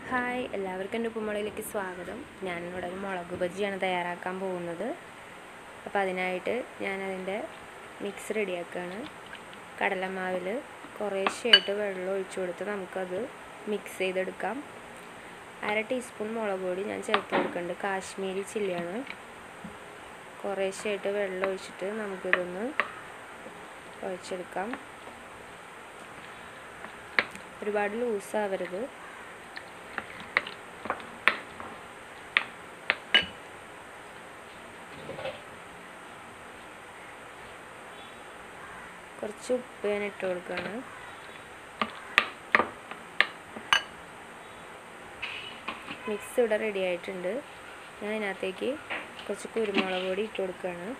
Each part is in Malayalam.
ഹായ് എല്ലാവർക്കും എൻ്റെ ഉപ്പുമുളകിലേക്ക് സ്വാഗതം ഞാനിവിടെ ഒരു മുളക് ബജിയാണ് തയ്യാറാക്കാൻ പോകുന്നത് അപ്പോൾ അതിനായിട്ട് ഞാനതിൻ്റെ മിക്സ് റെഡിയാക്കുകയാണ് കടലമാവിൽ കുറേശ്ശെയായിട്ട് വെള്ളം ഒഴിച്ചു കൊടുത്ത് നമുക്കത് മിക്സ് ചെയ്തെടുക്കാം അര ടീസ്പൂൺ മുളക് പൊടി ഞാൻ ചേർത്ത് കൊടുക്കുന്നുണ്ട് കാശ്മീരി ചില്ലിയാണ് കുറേശ്ശെയായിട്ട് വെള്ളം ഒഴിച്ചിട്ട് നമുക്കിതൊന്ന് കുഴച്ചെടുക്കാം ഒരുപാട് ലൂസാവരുത് കുറച്ച് ഉപ്പ് ഞാൻ ഇട്ട് കൊടുക്കുകയാണ് മിക്സ് ഇവിടെ റെഡി ആയിട്ടുണ്ട് ഞാൻ അതിനകത്തേക്ക് കുറച്ച് കുരുമുളക് പൊടി ഇട്ട് കൊടുക്കുകയാണ്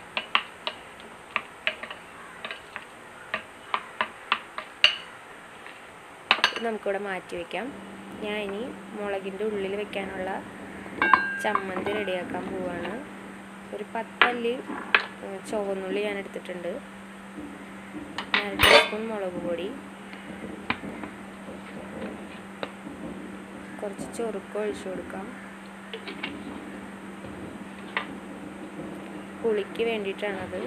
നമുക്കിവിടെ മാറ്റി വയ്ക്കാം ഞാൻ ഇനി മുളകിൻ്റെ ഉള്ളിൽ വെക്കാനുള്ള ചമ്മന്തി റെഡിയാക്കാൻ പോവാണ് ഒരു പത്തല്ലി ചുവന്നുള്ളി ഞാൻ എടുത്തിട്ടുണ്ട് അര ടീസ്പൂൺ മുളക് പൊടി കുറച്ച് ചൊറുക്ക ഒഴിച്ചു കൊടുക്കാം പുളിക്ക് വേണ്ടിയിട്ടാണത്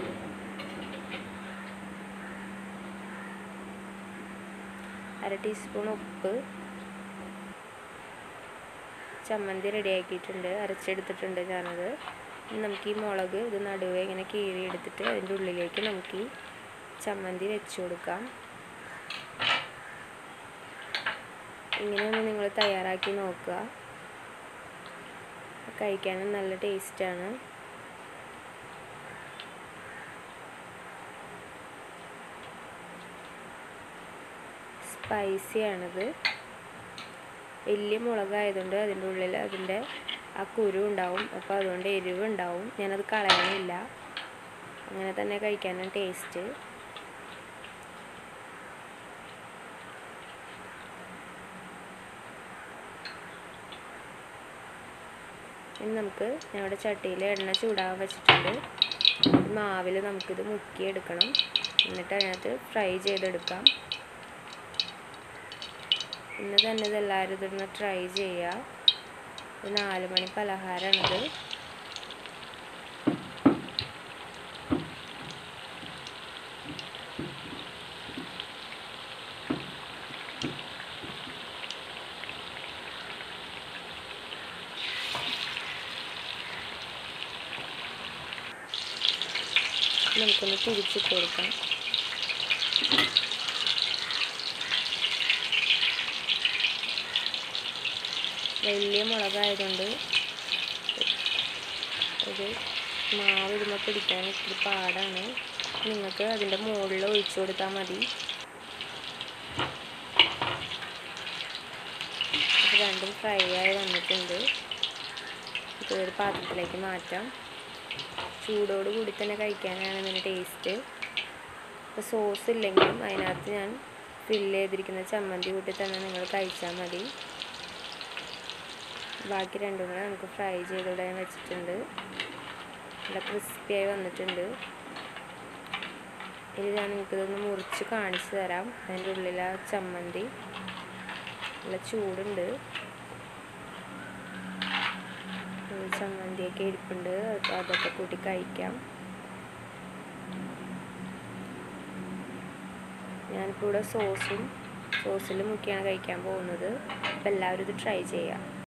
അര ടീസ്പൂൺ ഉപ്പ് ചമ്മന്തി റെഡിയാക്കിയിട്ടുണ്ട് അരച്ചെടുത്തിട്ടുണ്ട് ഞാനത് നമുക്ക് ഈ മുളക് ഇത് നടുവേ ഇങ്ങനെ കീറി എടുത്തിട്ട് അതിൻ്റെ ഉള്ളിലേക്ക് നമുക്ക് ഈ ചമ്മന്തി വെച്ച് കൊടുക്കാം ഇങ്ങനെ ഒന്ന് നിങ്ങൾ തയ്യാറാക്കി നോക്കുക കഴിക്കാനും നല്ല ടേസ്റ്റാണ് സ്പൈസിയാണിത് വലിയ മുളകായതുകൊണ്ട് അതിൻ്റെ ഉള്ളിൽ അതിൻ്റെ ആ കുരു ഉണ്ടാവും അപ്പോൾ അതുകൊണ്ട് എരിവ് ഉണ്ടാവും ഞാനത് കളയണില്ല അങ്ങനെ തന്നെ കഴിക്കാനാണ് ടേസ്റ്റ് ഇനി നമുക്ക് ഞങ്ങളുടെ ചട്ടിയിൽ എണ്ണ ചൂടാകാൻ വെച്ചിട്ടുണ്ട് മാവിൽ നമുക്കിത് മുക്കിയെടുക്കണം എന്നിട്ട് അതിനകത്ത് ഫ്രൈ ചെയ്തെടുക്കാം ഇന്ന് തന്നെ ഇതെല്ലാവരും ഇതൊന്ന് ട്രൈ ചെയ്യുക ഒരു നാല് മണി പലഹാരമാണിത് നമുക്കൊന്ന് തിരിച്ചിട്ട് കൊടുക്കാം വലിയ മുളകായതുകൊണ്ട് ഒരു മാവ് ഇടുമ്പോൾ പിടിക്കാൻ ഇത്തിരി പാടാണ് നിങ്ങൾക്ക് അതിൻ്റെ മുകളിൽ ഒഴിച്ചു കൊടുത്താൽ മതി ഇത് രണ്ടും ഫ്രൈ ആയി വന്നിട്ടുണ്ട് ഇതൊരു പാത്രത്തിലേക്ക് മാറ്റാം ചൂടോട് കൂടി തന്നെ കഴിക്കാനാണ് ഇതിൻ്റെ ടേസ്റ്റ് ഇപ്പോൾ സോസ് ഇല്ലെങ്കിലും അതിനകത്ത് ഞാൻ ഫില്ല് ചെയ്തിരിക്കുന്ന ചമ്മന്തി കൂട്ടി തന്നെ നിങ്ങൾ കഴിച്ചാൽ മതി ബാക്കി രണ്ടും കൂടെ നമുക്ക് ഫ്രൈ ചെയ്തിവിടെ വെച്ചിട്ടുണ്ട് നല്ല ക്രിസ്പിയായി വന്നിട്ടുണ്ട് ഇനി ഞാൻ നിങ്ങൾക്കിതൊന്ന് മുറിച്ച് കാണിച്ചു തരാം അതിൻ്റെ ഉള്ളിൽ ആ ചമ്മന്തി നല്ല ചൂടുണ്ട് ചമ്മന്തിയൊക്കെ ഇരിപ്പുണ്ട് അതൊക്കെ കൂട്ടി കഴിക്കാം ഞാനിപ്പോൾ ഇവിടെ സോസും സോസിൽ മുക്കിയാണ് കഴിക്കാൻ പോകുന്നത് അപ്പോൾ എല്ലാവരും ഇത് ട്രൈ ചെയ്യാം